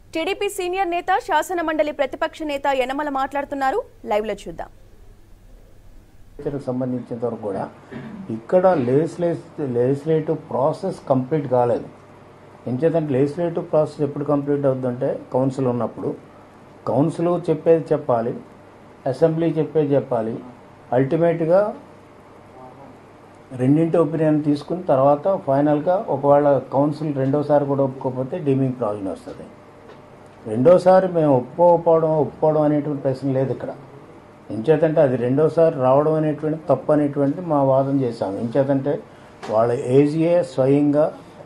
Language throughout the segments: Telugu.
టీడీపీ సీనియర్ నేత శాసన మండలి ప్రతిపక్ష నేత యనమల మాట్లాడుతున్నారు లైవ్ లో చూద్దాం కు సంబంధించినంత వరకు కూడా ఇక్కడ లేజిస్లేస్ లెజిస్లేటివ్ ప్రాసెస్ కంప్లీట్ కాలేదు ఎంచేతంటే లెజిస్లేటివ్ ప్రాసెస్ ఎప్పుడు కంప్లీట్ అవుతుందంటే కౌన్సిల్ ఉన్నప్పుడు కౌన్సిల్ చెప్పేది చెప్పాలి అసెంబ్లీ చెప్పేది చెప్పాలి అల్టిమేట్గా రెండింటి ఒపీనియన్ తీసుకుని తర్వాత ఫైనల్గా ఒకవేళ కౌన్సిల్ రెండోసారి కూడా ఒప్పుకోకపోతే డీమింగ్ ప్రావిజన్ వస్తుంది రెండోసారి మేము ఒప్పుకోకపోవడం ఒప్పుకోవడం అనేటువంటి ప్రశ్న లేదు ఇక్కడ ఎంచేతంటే అది రెండోసారి రావడం అనేటువంటి తప్పు అనేటువంటిది మా వాదన చేశాము ఎంచేతంటే వాళ్ళ ఏజీఏ స్వయంగా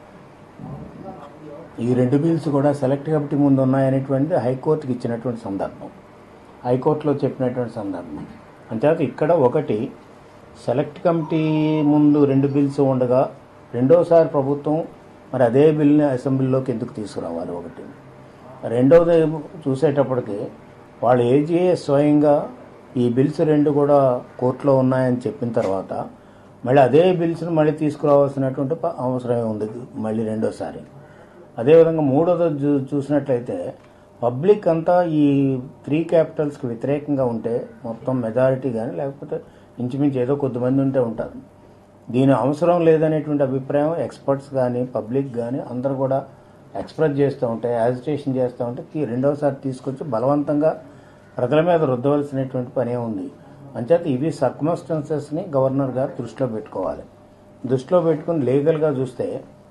ఈ రెండు బిల్స్ కూడా సెలెక్ట్ కమిటీ ముందు ఉన్నాయనేటువంటిది హైకోర్టుకి ఇచ్చినటువంటి సందర్భం హైకోర్టులో చెప్పినటువంటి సందర్భం అంతేకాక ఇక్కడ ఒకటి సెలెక్ట్ కమిటీ ముందు రెండు బిల్స్ ఉండగా రెండోసారి ప్రభుత్వం మరి అదే బిల్ని అసెంబ్లీలోకి ఎందుకు తీసుకురావాలి ఒకటి రెండవది చూసేటప్పటికి వాళ్ళ ఏజీఏ స్వయంగా ఈ బిల్స్ రెండు కూడా కోర్టులో ఉన్నాయని చెప్పిన తర్వాత మళ్ళీ అదే బిల్స్ని మళ్ళీ తీసుకురావాల్సినటువంటి ప- అవసరమే ఉంది మళ్ళీ రెండోసారి అదేవిధంగా మూడోది చూ- చూసినట్లయితే పబ్లిక్ అంతా ఈ త్రీ క్యాపిటల్స్కి వ్యతిరేకంగా ఉంటే మొత్తం మెజారిటీ కానీ లేకపోతే ఇంచుమించు ఏదో కొద్దిమంది ఉంటే ఉంటారు దీని అవసరం లేదనేటువంటి అభిప్రాయం ఎక్స్పర్ట్స్ కానీ పబ్లిక్ కానీ అందరూ కూడా ఎక్స్ప్రెస్ చేస్తూ ఉంటే యాజిటేషన్ చేస్తూ ఉంటే తీ- రెండోసారి తీసుకొచ్చి బలవంతంగా ప్రజల మీద రుద్దవలసినటువంటి పనే ఉంది అంచేత ఇవి సర్కమస్టెన్సెస్ని గవర్నర్ గారు దృష్టిలో పెట్టుకోవాలి దృష్టిలో పెట్టుకుని లీగల్గా చూస్తే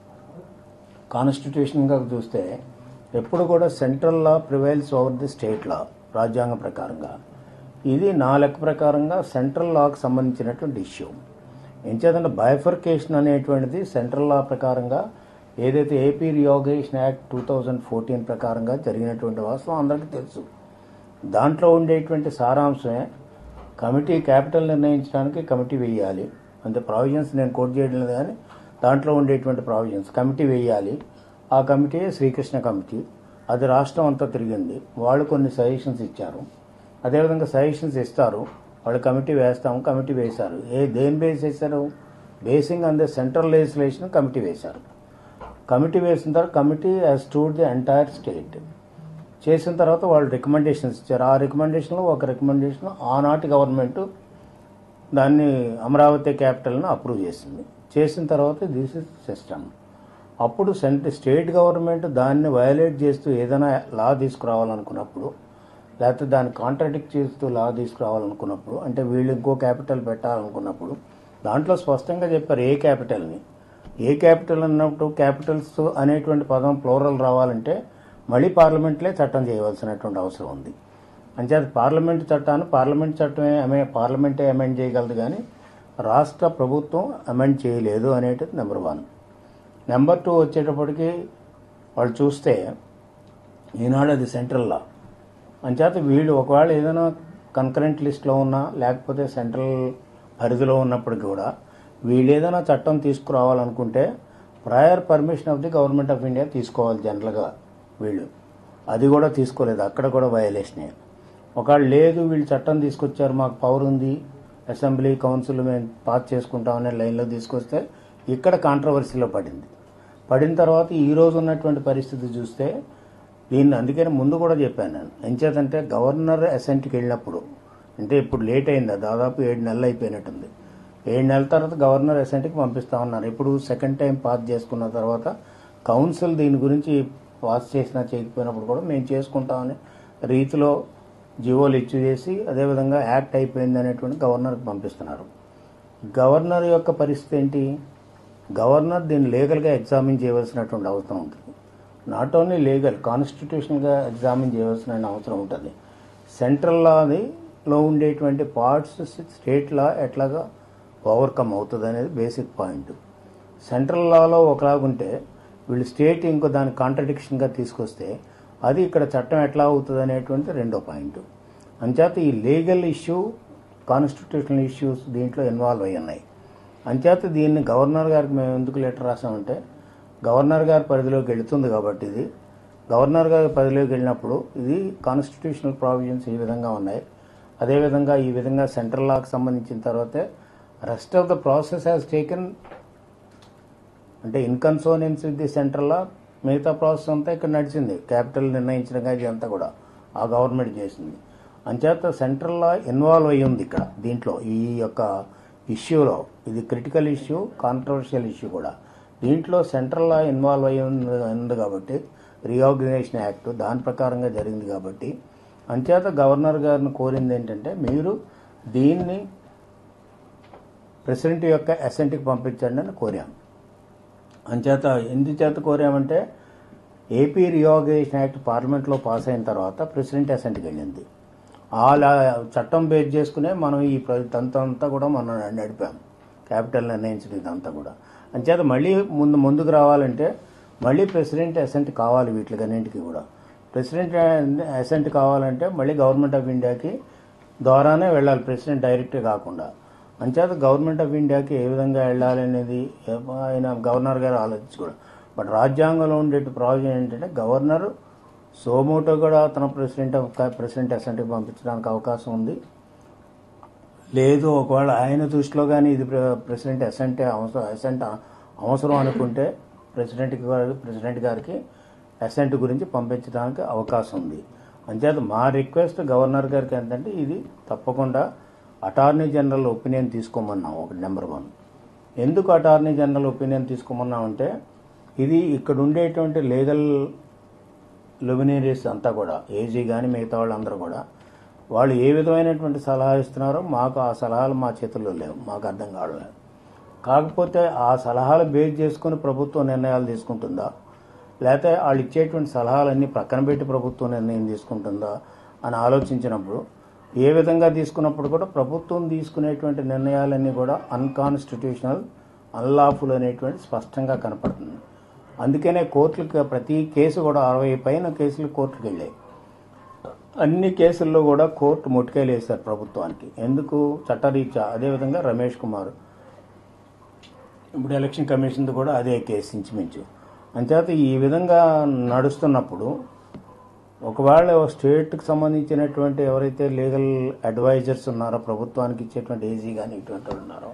కాన్స్టిట్యూషన్గా చూస్తే ఎప్పుడు కూడా central law prevails over the state law రాజ్యాంగం ప్రకారంగా ఇది నా లెక్క ప్రకారంగా సెంట్రల్ లాకు సంబంధించినటువంటి ఇష్యూ ఎంచేతంటే బైఫర్కేషన్ అనేటువంటిది సెంట్రల్ లా ప్రకారంగా ఏదైతే AP reorganisation act two thousand fourteen ప్రకారంగా జరిగినటువంటి వాస్తవం అందరికీ తెలుసు దాంట్లో ఉండేటువంటి సారాంశమే కమిటీ క్యాపిటల్ నిర్ణయించడానికి కమిటీ వేయాలి అంతే ప్రావిజన్స్ నేను కోట్ చేయడం లేదు కానీ దాంట్లో ఉండేటువంటి ప్రావిజన్స్ కమిటీ వేయాలి ఆ కమిటీ శ్రీకృష్ణ కమిటీ అది రాష్ట్రం అంతా తిరిగింది వాళ్ళు కొన్ని సజెషన్స్ ఇచ్చారు అదేవిధంగా సజెషన్స్ ఇస్తారు వాళ్ళు కమిటీ వేస్తాము కమిటీ వేశారు ఏ దేని బేస్ వేశారు basing on the central legislation committee వేశారు కమిటీ వేసిన తర్వాత కమిటీ హ్యాస్ టూడ్ ది ఎంటైర్ స్టేట్ చేసిన తర్వాత వాళ్ళు రికమెండేషన్స్ ఇచ్చారు ఆ రికమెండేషన్లో ఒక రికమెండేషన్ ఆనాటి గవర్నమెంట్ దాన్ని అమరావతి క్యాపిటల్ను అప్రూవ్ చేసింది చేసిన తర్వాత దిస్ ఇస్ సిస్టమ్ అప్పుడు సెంట్రల్ స్టేట్ గవర్నమెంట్ దాన్ని వయలేట్ చేస్తూ ఏదైనా లా తీసుకురావాలనుకున్నప్పుడు లేకపోతే దాన్ని కాంట్రాడిక్ట్ చేస్తూ లా తీసుకురావాలనుకున్నప్పుడు అంటే వీళ్ళు ఇంకో క్యాపిటల్ పెట్టాలనుకున్నప్పుడు దాంట్లో స్పష్టంగా చెప్పారు ఏ క్యాపిటల్ని ఏ క్యాపిటల్ అన్నప్పుడు క్యాపిటల్స్ అనేటువంటి పదం ప్లోరల్ రావాలంటే మళ్ళీ పార్లమెంట్లే చట్టం చేయవలసినటువంటి అవసరం ఉంది అంచేత పార్లమెంట్ చట్టాన్ని పార్లమెంట్ చట్టమే అమే పార్లమెంటే అమెండ్ చేయగలదు కానీ రాష్ట్ర ప్రభుత్వం అమెండ్ చేయలేదు అనేటిది నెంబర్ వన్ నెంబర్ టూ వచ్చేటప్పటికి వాళ్ళు చూస్తే ఈనాడు అది సెంట్రల్ లా అంచేత వీళ్ళు ఒకవేళ ఏదైనా కన్కరెంట్ లిస్ట్లో ఉన్నా లేకపోతే సెంట్రల్ పరిధిలో ఉన్నప్పటికీ కూడా వీళ్ళు ఏదైనా చట్టం తీసుకురావాలనుకుంటే prior permission of the government of India తీసుకోవాలి జనరల్గా వీళ్ళు అది కూడా తీసుకోలేదు అక్కడ కూడా వయలేషనే ఒకవేళ లేదు వీళ్ళు చట్టం తీసుకొచ్చారు మాకు పవర్ ఉంది అసెంబ్లీ కౌన్సిల్ మేము పాస్ చేసుకుంటామనే లైన్లో తీసుకొస్తే ఇక్కడ కాంట్రవర్సీలో పడింది పడిన తర్వాత ఈ రోజు ఉన్నటువంటి పరిస్థితి చూస్తే దీన్ని అందుకని ముందు కూడా చెప్పాను నేను ఎంచేతంటే గవర్నర్ అసెంట్కి వెళ్ళినప్పుడు అంటే ఇప్పుడు లేట్ అయిందా దాదాపు ఏడు నెలలు అయిపోయినట్టుంది ఏడు నెలల తర్వాత గవర్నర్ అసెంట్కి పంపిస్తా ఉన్నారు ఇప్పుడు సెకండ్ టైం పాస్ చేసుకున్న తర్వాత కౌన్సిల్ దీని గురించి పాస్ చేసినా చేయకపోయినప్పుడు కూడా మేము చేసుకుంటామని రీతిలో జీవోలు ఇచ్చి చేసి అదేవిధంగా యాక్ట్ అయిపోయింది అనేటువంటి గవర్నర్కి పంపిస్తున్నారు గవర్నర్ యొక్క పరిస్థితి ఏంటి గవర్నర్ దీన్ని లీగల్గా ఎగ్జామిన్ చేయవలసినటువంటి అవసరం ఉంటుంది నాట్ ఓన్లీ లీగల్ కాన్స్టిట్యూషనల్గా ఎగ్జామిన్ చేయవలసిన అవసరం ఉంటుంది సెంట్రల్ లాలో ఉండేటువంటి పార్ట్స్ స్టేట్ లా ఎట్లాగా ఓవర్కమ్ అవుతుంది అనేది బేసిక్ పాయింట్ సెంట్రల్ లాలో ఒకలాగుంటే వీళ్ళు స్టేట్ ఇంకో దాని కాంట్రడిక్షన్గా తీసుకొస్తే అది ఇక్కడ చట్టం ఎట్లా అవుతుంది అనేటువంటి రెండో పాయింట్ అంచేత ఈ లీగల్ ఇష్యూ కాన్స్టిట్యూషనల్ ఇష్యూస్ దీంట్లో ఇన్వాల్వ్ అయి ఉన్నాయి అంచేత దీన్ని గవర్నర్ గారికి మేము ఎందుకు లెటర్ రాసామంటే గవర్నర్ గారి పరిధిలోకి వెళుతుంది కాబట్టి ఇది గవర్నర్ గారి పరిధిలోకి వెళ్ళినప్పుడు ఇది కాన్స్టిట్యూషనల్ ప్రావిజన్స్ ఈ విధంగా ఉన్నాయి అదేవిధంగా ఈ విధంగా సెంట్రల్ లాకి సంబంధించిన తర్వాతే rest of the process has taken అంటే in consonance with the central law మిగతా ప్రాసెస్ అంతా ఇక్కడ నడిచింది క్యాపిటల్ నిర్ణయించిన కానీ అంతా కూడా ఆ గవర్నమెంట్ చేసింది అంచేత సెంట్రల్ లా ఇన్వాల్వ్ అయ్యి ఉంది ఇక్కడ దీంట్లో ఈ యొక్క ఇష్యూలో ఇది క్రిటికల్ ఇష్యూ కాంట్రవర్షియల్ ఇష్యూ కూడా దీంట్లో సెంట్రల్ లా ఇన్వాల్వ్ అయ్యి ఉంది ఉంది కాబట్టి రీఆర్గనైజేషన్ యాక్ట్ దాని ప్రకారంగా జరిగింది కాబట్టి అంచేత గవర్నర్ గారిని కోరింది ఏంటంటే మీరు దీన్ని ప్రెసిడెంట్ యొక్క అసెంట్కి పంపించండి అని కోరాం అంచేత ఎందుచేత కోరామంటే ఏపీ రీఆర్గనైజేషన్ యాక్ట్ పార్లమెంట్లో పాస్ అయిన తర్వాత ప్రెసిడెంట్ అసెంట్కి వెళ్ళింది అలా చట్టం బేస్ చేసుకునే మనం ఈ తంతా అంతా కూడా మనం నడిపాం క్యాపిటల్ నిర్ణయించిన ఇదంతా కూడా అంచేత మళ్ళీ ముందు ముందుకు రావాలంటే మళ్ళీ ప్రెసిడెంట్ అసెంట్ కావాలి వీటికన్నింటికి కూడా ప్రెసిడెంట్ అసెంట్ కావాలంటే మళ్ళీ గవర్నమెంట్ ఆఫ్ ఇండియాకి ద్వారానే వెళ్ళాలి ప్రెసిడెంట్ డైరెక్ట్గా కాకుండా అంచేత గవర్నమెంట్ ఆఫ్ ఇండియాకి ఏ విధంగా వెళ్ళాలి అనేది ఆయన గవర్నర్ గారు ఆలోచించుకోవడం బట్ రాజ్యాంగంలో ఉండే ప్రావిజన్ ఏంటంటే గవర్నర్ సోమోటో కూడా తన ప్రెసిడెంట్ ఆఫ్ ప్రెసిడెంట్ అసెంట్కి పంపించడానికి అవకాశం ఉంది లేదు ఒకవేళ ఆయన దృష్టిలో కానీ ఇది ప్రె- ప్రెసిడెంట్ అసెంట్ అవసరం అసెంట్ అవసరం అనుకుంటే ప్రెసిడెంట్కి గారి ప్రెసిడెంట్ గారికి అసెంట్ గురించి పంపించడానికి అవకాశం ఉంది అంచేత మా రిక్వెస్ట్ గవర్నర్ గారికి ఏంటంటే ఇది తప్పకుండా అటార్నీ జనరల్ ఒపీనియన్ తీసుకోమన్నాం ఒకటి నెంబర్ వన్ ఎందుకు అటార్నీ జనరల్ ఒపీనియన్ తీసుకోమన్నాం అంటే ఇది ఇక్కడ ఉండేటువంటి లీగల్ లుమినరీస్ అంతా కూడా ఏజీ కానీ మిగతా వాళ్ళందరూ కూడా వాళ్ళు ఏ విధమైనటువంటి సలహా ఇస్తున్నారో మాకు ఆ సలహాలు మా చేతుల్లో లేవు మాకు అర్థం కావట్లేదు కాకపోతే ఆ సలహాలు బేస్ చేసుకుని ప్రభుత్వం నిర్ణయాలు తీసుకుంటుందా లేకపోతే వాళ్ళు ఇచ్చేటువంటి సలహాలన్నీ ప్రక్కన పెట్టి ప్రభుత్వం నిర్ణయం తీసుకుంటుందా అని ఆలోచించినప్పుడు ఏ విధంగా తీసుకున్నప్పుడు కూడా ప్రభుత్వం తీసుకునేటువంటి నిర్ణయాలన్నీ కూడా అన్కాన్స్టిట్యూషనల్ అన్లాఫుల్ అనేటువంటి స్పష్టంగా కనపడుతుంది అందుకనే కోర్టులకు ప్రతి కేసు కూడా అరవై పైన కేసులు కోర్టుకు వెళ్ళాయి అన్ని కేసుల్లో కూడా కోర్టు ముట్టుకేలు వేశారు ప్రభుత్వానికి ఎందుకు చట్టరీత్యా అదేవిధంగా రమేష్ కుమార్ ఇప్పుడు ఎలక్షన్ కమిషన్ కూడా అదే కేసు ఇంచుమించు అంచేత ఈ విధంగా నడుస్తున్నప్పుడు ఒకవేళ స్టేట్కి సంబంధించినటువంటి ఎవరైతే లీగల్ అడ్వైజర్స్ ఉన్నారో ప్రభుత్వానికి ఇచ్చేటువంటి ఏజీ కానీ ఇటువంటి వాళ్ళు ఉన్నారో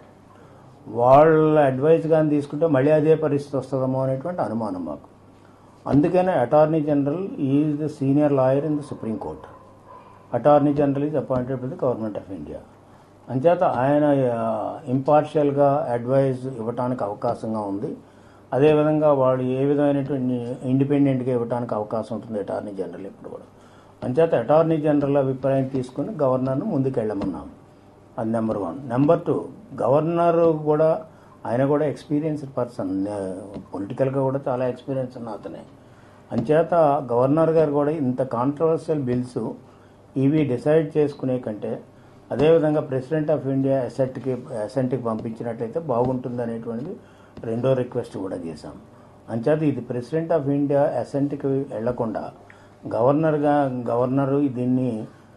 వాళ్ళ అడ్వైస్ కానీ తీసుకుంటే మళ్ళీ అదే పరిస్థితి వస్తుందేమో అనేటువంటి అనుమానం మాకు అందుకనే attorney general is the senior lawyer in the supreme court attorney general is appointed by the government of India అంచేత ఆయన ఇంపార్షియల్గా అడ్వైజ్ ఇవ్వడానికి అవకాశంగా ఉంది అదేవిధంగా వాళ్ళు ఏ విధమైనటువంటి ఇండిపెండెంట్గా ఇవ్వడానికి అవకాశం ఉంటుంది అటార్నీ జనరల్ ఇప్పుడు కూడా అంచేత అటార్నీ జనరల్ అభిప్రాయం తీసుకుని గవర్నర్ను ముందుకెళ్ళమన్నాం అది number one number two governor కూడా ఆయన కూడా ఎక్స్పీరియన్స్డ్ పర్సన్ పొలిటికల్గా కూడా చాలా ఎక్స్పీరియన్స్ ఉన్న అతనే అంచేత గవర్నర్ గారు కూడా ఇంత కాంట్రవర్షియల్ బిల్స్ ఇవి డిసైడ్ చేసుకునే కంటే అదేవిధంగా ప్రెసిడెంట్ ఆఫ్ ఇండియా అసెట్కి అసెంట్కి పంపించినట్లయితే బాగుంటుంది అనేటువంటిది రెండో రిక్వెస్ట్ కూడా చేశాం అంచేత ఇది ప్రెసిడెంట్ ఆఫ్ ఇండియా అసెంట్కి వెళ్లకుండా గవర్నర్గా గవర్నరు దీన్ని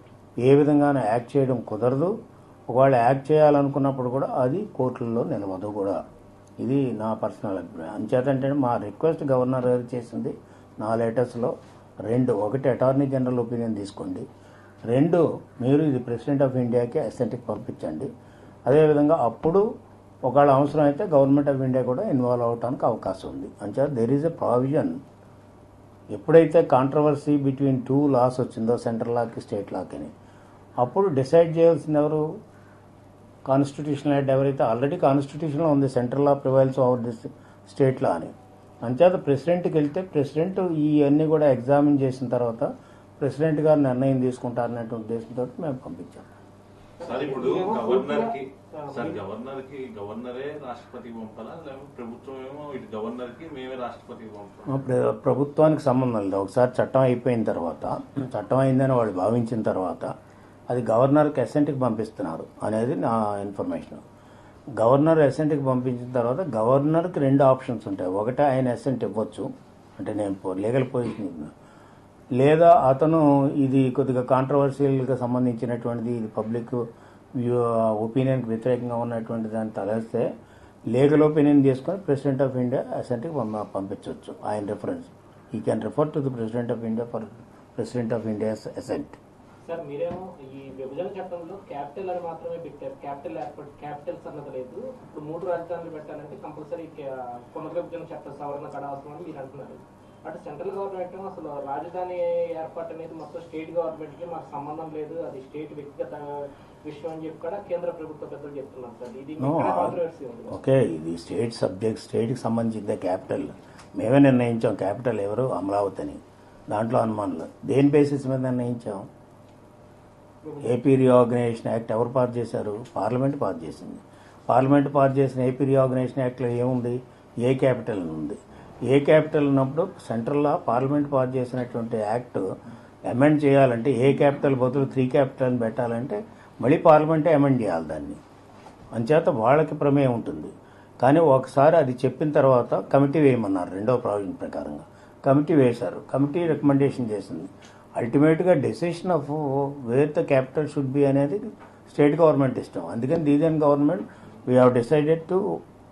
ఏ విధంగానూ యాక్ట్ చేయడం కుదరదు ఒకవేళ యాక్ట్ చేయాలనుకున్నప్పుడు కూడా అది కోర్టుల్లో నిలవదు కూడా ఇది నా పర్సనల్ అభిప్రాయం అంచేతంటే మా రిక్వెస్ట్ గవర్నర్ గారు చేసింది నా లెటర్స్లో రెండు ఒకటి అటార్నీ జనరల్ ఒపీనియన్ తీసుకోండి రెండు మీరు ఇది ప్రెసిడెంట్ ఆఫ్ ఇండియాకి అసెంట్కి పంపించండి అదేవిధంగా అప్పుడు ఒకవేళ అవసరం అయితే గవర్నమెంట్ ఆఫ్ ఇండియా కూడా ఇన్వాల్వ్ అవడానికి అవకాశం ఉంది అంచేత దెర్ ఈజ్ ఎ ప్రావిజన్ ఎప్పుడైతే కాంట్రవర్సీ బిట్వీన్ టూ లాస్ వచ్చిందో సెంట్రల్ లాకి స్టేట్ లాకి అని అప్పుడు డిసైడ్ చేయాల్సింది ఎవరు కాన్స్టిట్యూషనల్ హెడ్ ఎవరైతే ఆల్రెడీ కాన్స్టిట్యూషన్లో ఉంది central law prevails over this state law అని అంచేత ప్రెసిడెంట్కి వెళ్తే ప్రెసిడెంట్ ఈ అన్నీ కూడా ఎగ్జామిన్ చేసిన తర్వాత ప్రెసిడెంట్ గారు నిర్ణయం తీసుకుంటారనే ఉద్దేశంతో మేము పంపించాం సార్ ఇప్పుడు గవర్నర్ కి సార్ గవర్నర్ కి గవర్నరే రాష్ట్రపతికి పంపాలా లేకపోతే ప్రభుత్వం ఏమో ఇటు గవర్నర్ కి మేమే రాష్ట్రపతికి పంపాలి ప్ర- ప్రభుత్వానికి సంబంధం లేదు ఒకసారి చట్టం అయిపోయిన తర్వాత చట్టం అయిందని వాళ్ళు భావించిన తర్వాత అది గవర్నర్కి అసెంట్కి పంపిస్తున్నారు అనేది నా ఇన్ఫర్మేషన్ గవర్నర్ అసెంట్కి పంపించిన తర్వాత గవర్నర్కి రెండు ఆప్షన్స్ ఉంటాయి ఒకటి ఆయన అసెంట్ ఇవ్వచ్చు అంటే నేను లీగల్ పొజిషన్ లేదా అతను ఇది కొద్దిగా కాంట్రవర్షియల్గా సంబంధించినటువంటిది ఇది పబ్లిక్ వ్యూ ఒపీనియన్కి వ్యతిరేకంగా ఉన్నటువంటి దాన్ని తలస్తే లీగల్ ఒపీనియన్ తీసుకొని ప్రెసిడెంట్ ఆఫ్ ఇండియా అసెంట్కి పంప పంపించవచ్చు ఆయన reference he can refer to the president of India for president of India assent sir మీరేమో ఈ విభజన చట్టంలో క్యాపిటల్ అని మాత్రమే పెట్టారు క్యాపిటల్ ఏర్పాటు క్యాపిటల్స్ అన్నది లేదు ఇప్పుడు మూడు రాజధానులు పెట్టాలంటే కంపల్సరీ పునర్విభజన చట్ట సవరణ కడ అవసరం అని మీరు అంటున్నారు అటు సెంట్రల్ గవర్నమెంట్ అసలు రాజధాని ఏర్పాటు అనేది మొత్తం స్టేట్ గవర్నమెంట్ కి మాకు సంబంధం లేదు అది స్టేట్ వ్యక్తిగత విషయం అని చెప్పి కూడా కేంద్ర ప్రభుత్వ పెద్దలు చెప్తున్నారు సార్ ఇది No, కాంట్రవర్సీ ఉంది ఓకే ఇది స్టేట్ సబ్జెక్ట్ స్టేట్కి సంబంధించిన క్యాపిటల్ మేమే నిర్ణయించాం క్యాపిటల్ ఎవరు అమరావతి అని దాంట్లో అనుమానులు దేని బేసిస్ మీద నిర్ణయించాం ఏపీ రీఆర్గనైజేషన్ యాక్ట్ ఎవరు పాస్ చేశారు పార్లమెంట్ పాస్ చేసింది పార్లమెంట్ పాస్ చేసిన ఏపీ రీఆర్గనైజేషన్ యాక్ట్లో ఏముంది ఏ క్యాపిటల్ అని ఉంది ఏ క్యాపిటల్ ఉన్నప్పుడు సెంట్రల్లో పార్లమెంట్ పాస్ చేసినటువంటి యాక్ట్ అమెండ్ చేయాలంటే ఏ క్యాపిటల్ బదులు త్రీ క్యాపిటల్ పెట్టాలంటే మళ్ళీ పార్లమెంటే అమెండ్ చేయాలి దాన్ని అంచేత వాళ్ళకి ప్రమేయం ఉంటుంది కానీ ఒకసారి అది చెప్పిన తర్వాత కమిటీ వేయమన్నారు రెండవ ప్రావిజన్ ప్రకారంగా కమిటీ వేశారు కమిటీ రికమెండేషన్ చేసింది అల్టిమేట్గా decision of where the capital should be అనేది స్టేట్ గవర్నమెంట్ ఇష్టం అందుకని the then government we have decided to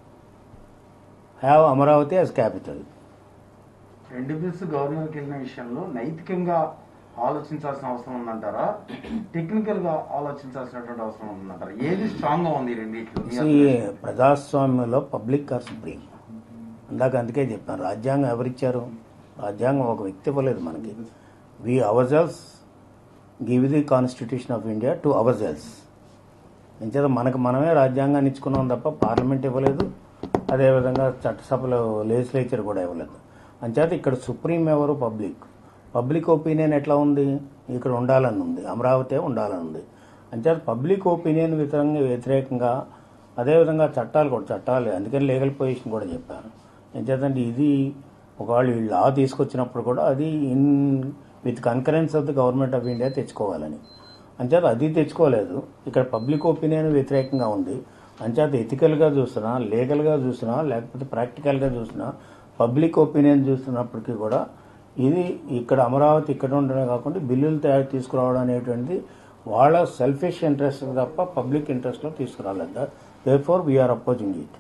have Amaravati as capital రెండు బిల్స్ గవర్నర్కి వెళ్ళిన విషయంలో నైతికంగా ఆలోచించాల్సిన అవసరం ఉందంటారా టెక్నికల్ గా ఆలోచించాల్సినటువంటి అవసరం ఉందంటారా ఏది స్ట్రాంగ్ గా ఉంది ఈ రెండిట్లో మీ ఈ ప్రజాస్వామ్యంలో పబ్లిక్ ఆర్ సుప్రీం ఇందాక అందుకే చెప్పాను రాజ్యాంగం ఎవరిచ్చారు రాజ్యాంగం ఒక వ్యక్తి ఇవ్వలేదు మనకి we ourselves give the constitution of India to ourselves ఎంచేత మనకు మనమే రాజ్యాంగాన్ని ఇచ్చుకున్నాం తప్ప పార్లమెంట్ ఇవ్వలేదు అదేవిధంగా చట్టసభలో లెజిస్లేచర్ కూడా ఇవ్వలేదు అంచేత ఇక్కడ సుప్రీం ఎవరు పబ్లిక్ పబ్లిక్ ఒపీనియన్ ఎట్లా ఉంది ఇక్కడ ఉండాలని ఉంది అమరావతి ఉండాలని ఉంది అంచేత పబ్లిక్ ఒపీనియన్ వ్యతిరేకంగా వ్యతిరేకంగా అదేవిధంగా చట్టాలు కూడా చట్టాలు అందుకని లీగల్ పొజిషన్ కూడా చెప్పాను ఎంచేతంటే ఇది ఒకవేళ వీళ్ళు లా తీసుకొచ్చినప్పుడు కూడా అది in with concurrence of the government of India తెచ్చుకోవాలని అంచేత అది తెచ్చుకోలేదు ఇక్కడ పబ్లిక్ ఒపీనియన్ వ్యతిరేకంగా ఉంది అంచేత ఎథికల్గా చూసినా లీగల్గా చూసినా లేకపోతే ప్రాక్టికల్గా చూసినా పబ్లిక్ ఒపీనియన్ చూస్తున్నప్పటికీ కూడా ఇది ఇక్కడ అమరావతి ఇక్కడ ఉండడమే కాకుండా బిల్లులు తయారు తీసుకురావడం అనేటువంటిది వాళ్ళ సెల్ఫిష్ ఇంట్రెస్ట్ తప్ప పబ్లిక్ ఇంట్రెస్ట్లో తీసుకురాలేదు therefore we're opposing it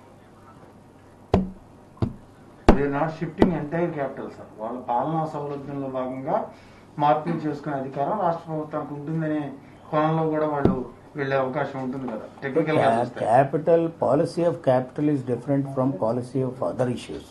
they not shifting entire capital sir వాళ్ళ పాలనా సౌలభ్యంలో భాగంగా మార్పులు చేసుకునే అధికారం రాష్ట్ర ప్రభుత్వానికి ఉంటుందనే కోణంలో కూడా వాళ్ళు వెళ్ళే అవకాశం ఉంటుంది కదా టెక్నికల్ గా చూస్తే capital policy of capital is different from policy of other issues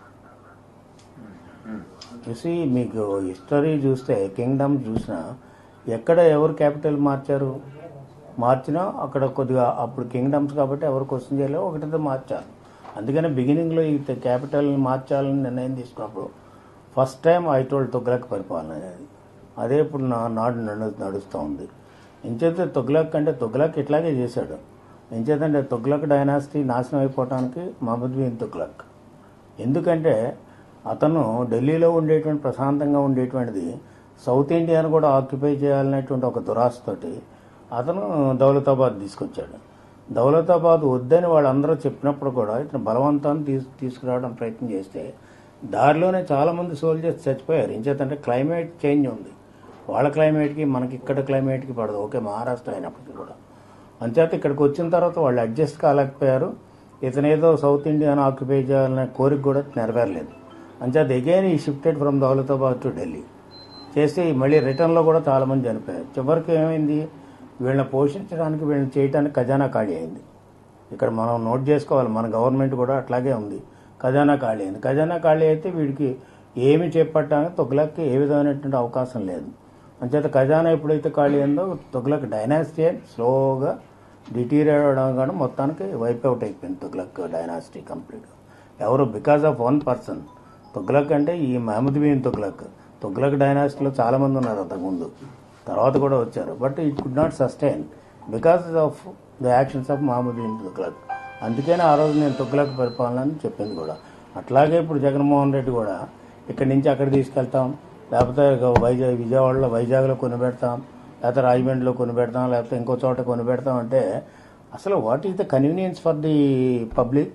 చూసి మీకు హిస్టరీ చూస్తే కింగ్డమ్ చూసినా ఎక్కడ ఎవరు క్యాపిటల్ మార్చారు మార్చినా అక్కడ కొద్దిగా అప్పుడు కింగ్డమ్స్ కాబట్టి ఎవరు క్వశ్చన్ చేయలేవు ఒకటితో మార్చారు అందుకని బిగినింగ్లో ఈ క్యాపిటల్ని మార్చాలని నిర్ణయం తీసుకున్నప్పుడు ఫస్ట్ టైం ఐటోల్డ్ తొగ్లక్ పరిపాలన అనేది అదే ఇప్పుడు నా నాడు నడు నడుస్తూ ఉంది ఎంచేత తొగ్లక్ అంటే తొగ్లక్ ఇట్లాగే చేశాడు ఎంచేతంటే తొగ్లక్ డైనాసిటీ నాశనం అయిపోవటానికి మహమ్మద్ బిన్ తొగ్లక్ ఎందుకంటే అతను ఢిల్లీలో ఉండేటువంటి ప్రశాంతంగా ఉండేటువంటిది సౌత్ ఇండియాను కూడా ఆక్యుపై చేయాలనేటువంటి ఒక దురాశతోటి అతను దౌలతాబాద్ తీసుకొచ్చాడు దౌలతాబాద్ వద్దని వాళ్ళందరూ చెప్పినప్పుడు కూడా ఇతను బలవంతాన్ని తీసు తీసుకురావడం ప్రయత్నం చేస్తే దారిలోనే చాలామంది సోల్జర్స్ చచ్చిపోయారు ఇంచేతంటే క్లైమేట్ చేంజ్ ఉంది వాళ్ళ క్లైమేట్కి మనకి ఇక్కడ క్లైమేట్కి పడదు ఓకే మహారాష్ట్ర అయినప్పటికీ కూడా అంచేత ఇక్కడికి వచ్చిన తర్వాత వాళ్ళు అడ్జస్ట్ కాలేకపోయారు ఇతనేదో సౌత్ ఇండియాను ఆక్యుపై చేయాలనే కోరిక కూడా నెరవేరలేదు అంచేత again he shifted from Daulatabad to Delhi చేసి మళ్ళీ రిటర్న్లో కూడా చాలామంది చనిపోయారు చివరికి ఏమైంది వీళ్ళని పోషించడానికి వీళ్ళని చేయడానికి ఖజానా ఖాళీ అయింది ఇక్కడ మనం నోట్ చేసుకోవాలి మన గవర్నమెంట్ కూడా అట్లాగే ఉంది ఖజానా ఖాళీ అయింది ఖజానా ఖాళీ అయితే వీడికి ఏమి చేపట్టడానికి తొగ్లక్కి ఏ విధమైనటువంటి అవకాశం లేదు అంచేత ఖజానా ఎప్పుడైతే ఖాళీ అయిందో తొగ్లక్ డైనాసిటీ స్లోగా డిటీరియర్ అవడం కానీ మొత్తానికి వైప్ అవుట్ అయిపోయింది తుగ్లక్ డైనాసిటీ కంప్లీట్ ఎవరు because of one person Tughlaq అంటే ఈ మహమ్మద్ బిన్ తుగ్లక్ తుగ్లక్ డైనాసిటీలో చాలామంది ఉన్నారు అంతకుముందు తర్వాత కూడా వచ్చారు but it could not sustain because of the actions of Muhammad bin Tughlaq అందుకనే ఆ రోజు నేను తుగ్లక్ పరిపాలన అని చెప్పింది కూడా అట్లాగే ఇప్పుడు జగన్మోహన్ రెడ్డి కూడా ఇక్కడి నుంచి అక్కడ తీసుకెళ్తాం లేకపోతే వైజాగ్ విజయవాడలో వైజాగ్లో కొనిపెడతాం లేకపోతే రాజమండ్రిలో కొనిపెడతాం లేకపోతే ఇంకో చోట కొనిపెడతాం అంటే అసలు what is the convenience for the public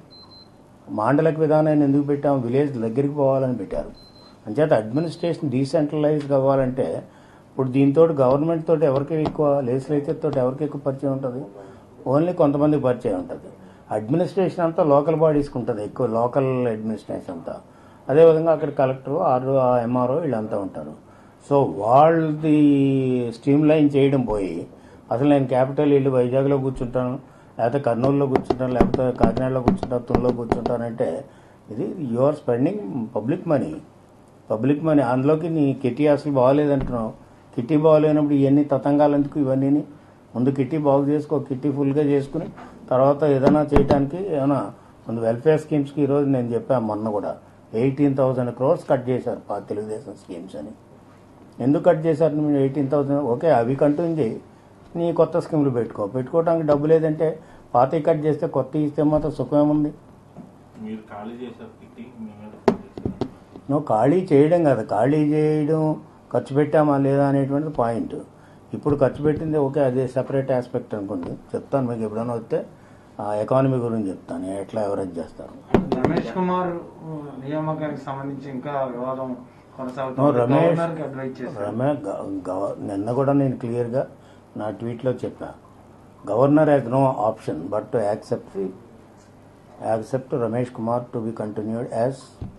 మాండలిక విధానాన్ని ఎందుకు పెట్టాం విలేజ్ దగ్గరికి పోవాలని పెట్టారు అంచేత అడ్మినిస్ట్రేషన్ డీసెంట్రలైజ్ కావాలంటే ఇప్పుడు దీంతో గవర్నమెంట్ తోటి ఎవరికి ఎక్కువ లెజిస్లేచర్ తోటి ఎవరికి ఎక్కువ పరిచయం ఉంటుంది ఓన్లీ కొంతమందికి పరిచయం ఉంటుంది అడ్మినిస్ట్రేషన్ అంతా లోకల్ బాడీస్కి ఉంటుంది ఎక్కువ లోకల్ అడ్మినిస్ట్రేషన్ అంతా అదేవిధంగా అక్కడ కలెక్టర్ ఆర్ఓ ఎంఆర్ఓ వీళ్ళంతా ఉంటారు సో వాళ్ళది స్ట్రీమ్ లైన్ చేయడం పోయి అసలు నేను క్యాపిటల్ వెళ్ళి వైజాగ్లో కూర్చుంటాను లేకపోతే కర్నూలులో కూర్చుంటాను లేకపోతే కాకినాడలో కూర్చుంటాను తుల్లో కూర్చుంటానంటే ఇది you are spending public money public money అందులోకి నీ కిటీ అసలు బాగోలేదంటున్నావు కిటీ బాగోలేనప్పుడు ఇవన్నీ తతంగాలు ఎందుకు ఇవన్నీ ముందు కిటీ బాగు చేసుకో కిటీ ఫుల్గా చేసుకుని తర్వాత ఏదైనా చేయడానికి ఏమైనా ముందు వెల్ఫేర్ స్కీమ్స్కి ఈరోజు నేను చెప్పాను మొన్న కూడా ఎయిటీన్ థౌసండ్ క్రోర్స్ కట్ చేశారు పా తెలుగుదేశం స్కీమ్స్ అని ఎందుకు కట్ చేశారు మీరు ఎయిటీన్ థౌసండ్ ఓకే అవి కంటిన్యూ చేయి నీ కొత్త స్కీములు పెట్టుకో పెట్టుకోవడానికి డబ్బు లేదంటే పాత కట్ చేస్తే కొత్త ఇస్తే మాత్రం సుఖమేముంది మీరు ఖాళీ చేశారు కిట్టి మీ మీద ఫోన్ చేశారు నువ్వు ఖాళీ చేయడం కదా ఖాళీ చేయడం ఖర్చు పెట్టామా లేదా అనేటువంటిది పాయింట్ ఇప్పుడు ఖర్చు పెట్టింది ఓకే అదే సెపరేట్ ఆస్పెక్ట్ అనుకోండి చెప్తాను మీకు ఎప్పుడైనా వస్తే ఆ ఎకానమీ గురించి చెప్తాను ఎట్లా ఎవరేజ్ చేస్తారు రమేష్ కుమార్ ఉ, నియామకానికి సంబంధించి ఇంకా వివాదం నో, కొనసాగుతుంది రమేష్ గవర్నర్కి అడ్వైజ్ చేశారు రమే గ- గవ- నిన్న కూడా నేను క్లియర్గా నా ట్వీట్లో చెప్పా governor has no option but to accept accept Ramesh Kumar to be continued as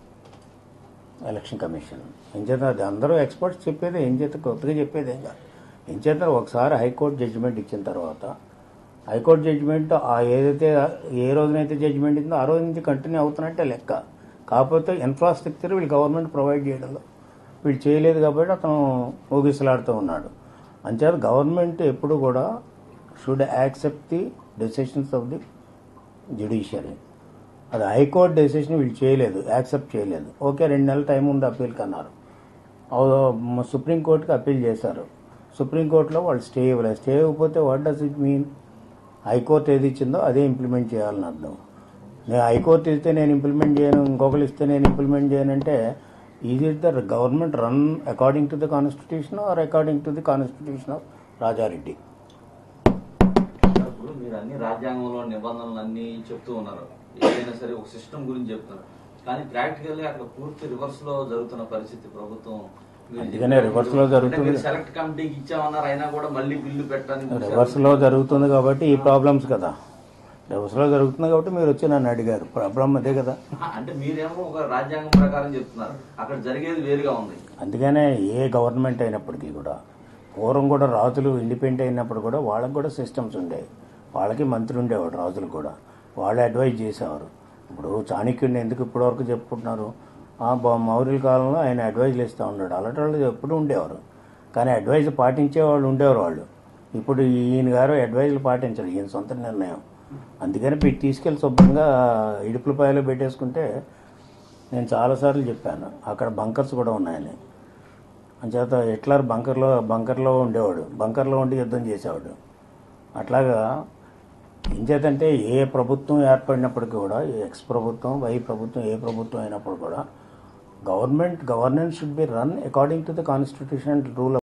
election commission ఏం చేత అది అందరూ ఎక్స్పర్ట్స్ చెప్పేది ఏం చేత కొత్తగా చెప్పేది ఏం కాదు ఏం చేత ఒకసారి హైకోర్టు జడ్జిమెంట్ ఇచ్చిన తర్వాత హైకోర్టు జడ్జిమెంట్ ఆ ఏదైతే ఏ రోజునైతే జడ్జిమెంట్ ఇచ్చిందో ఆ రోజు నుంచి కంటిన్యూ అవుతున్నట్టే లెక్క కాకపోతే ఇన్ఫ్రాస్ట్రక్చర్ వీళ్ళు గవర్నమెంట్ ప్రొవైడ్ చేయడంలో వీళ్ళు చేయలేదు కాబట్టి అతను ఊగిసలాడుతూ ఉన్నాడు అంచేత గవర్నమెంట్ ఎప్పుడు కూడా should accept the decisions of the judiciary అది హైకోర్టు డెసిషన్ వీళ్ళు చేయలేదు యాక్సెప్ట్ చేయలేదు ఓకే రెండు నెలల టైం ఉంది అప్పీల్కి అన్నారు అవు- సుప్రీంకోర్టుకి అప్పీల్ చేశారు సుప్రీంకోర్టులో వాళ్ళు స్టే ఇవ్వలేదు స్టే ఇవ్వకపోతే what does it mean high court ఏది ఇచ్చిందో అదే ఇంప్లిమెంట్ చేయాలని అర్థం నేను హైకోర్టు ఇస్తే నేను ఇంప్లిమెంట్ చేయను ఇంకొకరు ఇస్తే నేను ఇంప్లిమెంట్ చేయను అంటే is it the government run according to the constitution or according to the constitution of Rajareddy ఇప్పుడు మీరు అన్ని రాజ్యాంగంలో నిబంధనలు అన్ని చెప్తూ ఉన్నారు ఏదైనా సరే ఒక సిస్టమ్ గురించి చెప్తున్నారు కానీ ప్రాక్టికల్లీ అక్కడ పూర్తి రివర్స్ లో జరుగుతున్న పరిస్థితి ప్రభుత్వం మీరు అందుకనే చెప్పినట్టు reverse లో జరుగుతుంది. అంటే మీరు సెలెక్ట్ కమిటీకి ఇచ్చామన్నారు అయినా కూడా మళ్ళీ బిల్లు పెట్టడానికి రివర్స్లో జరుగుతుంది కాబట్టి ఈ ప్రాబ్లమ్స్ కదా రివర్స్లో జరుగుతుంది కాబట్టి మీరు వచ్చి నన్ను అడిగారు ప్రాబ్లం అదే కదా అంటే మీరేమో ఒక రాజ్యాంగం ప్రకారం చెప్తున్నారు అక్కడ జరిగేది వేరుగా ఉంది అందుకనే ఏ గవర్నమెంట్ అయినప్పటికీ కూడా పూర్వం కూడా రాజులు ఇండిపెండెంట్ అయినప్పుడు కూడా వాళ్ళకి కూడా సిస్టమ్స్ ఉండేవి వాళ్ళకి మంత్రి ఉండేవాడు రాజులు కూడా వాళ్ళు అడ్వైజ్ చేసేవారు ఇప్పుడు చాణక్యుడిని ఎందుకు ఇప్పటివరకు చెప్పుకుంటున్నారు ఆ బా- మౌర్యుల కాలంలో ఆయన అడ్వైజ్లు ఇస్తూ ఉన్నాడు అలాంటి వాళ్ళు ఎప్పుడు ఉండేవారు కానీ అడ్వైజ్ పాటించే వాళ్ళు ఉండేవారు వాళ్ళు ఇప్పుడు ఈయన గారు అడ్వైజ్లు పాటించరు ఈయన సొంత నిర్ణయం అందుకని పెట్టి తీసుకెళ్ళి శుభ్రంగా ఇడుపులపాయలో పెట్టేసుకుంటే నేను చాలాసార్లు చెప్పాను అక్కడ బంకర్స్ కూడా ఉన్నాయని అంచేత హిట్లర్ బంకర్లో బంకర్లో ఉండేవాడు బంకర్లో ఉండి యుద్ధం చేసేవాడు అట్లాగా ఏం చేతంటే ఏ ప్రభుత్వం ఏర్పడినప్పటికీ కూడా ఎక్స్ ప్రభుత్వం వై ప్రభుత్వం ఏ ప్రభుత్వం అయినప్పుడు కూడా government governance should be run according to the constitution rule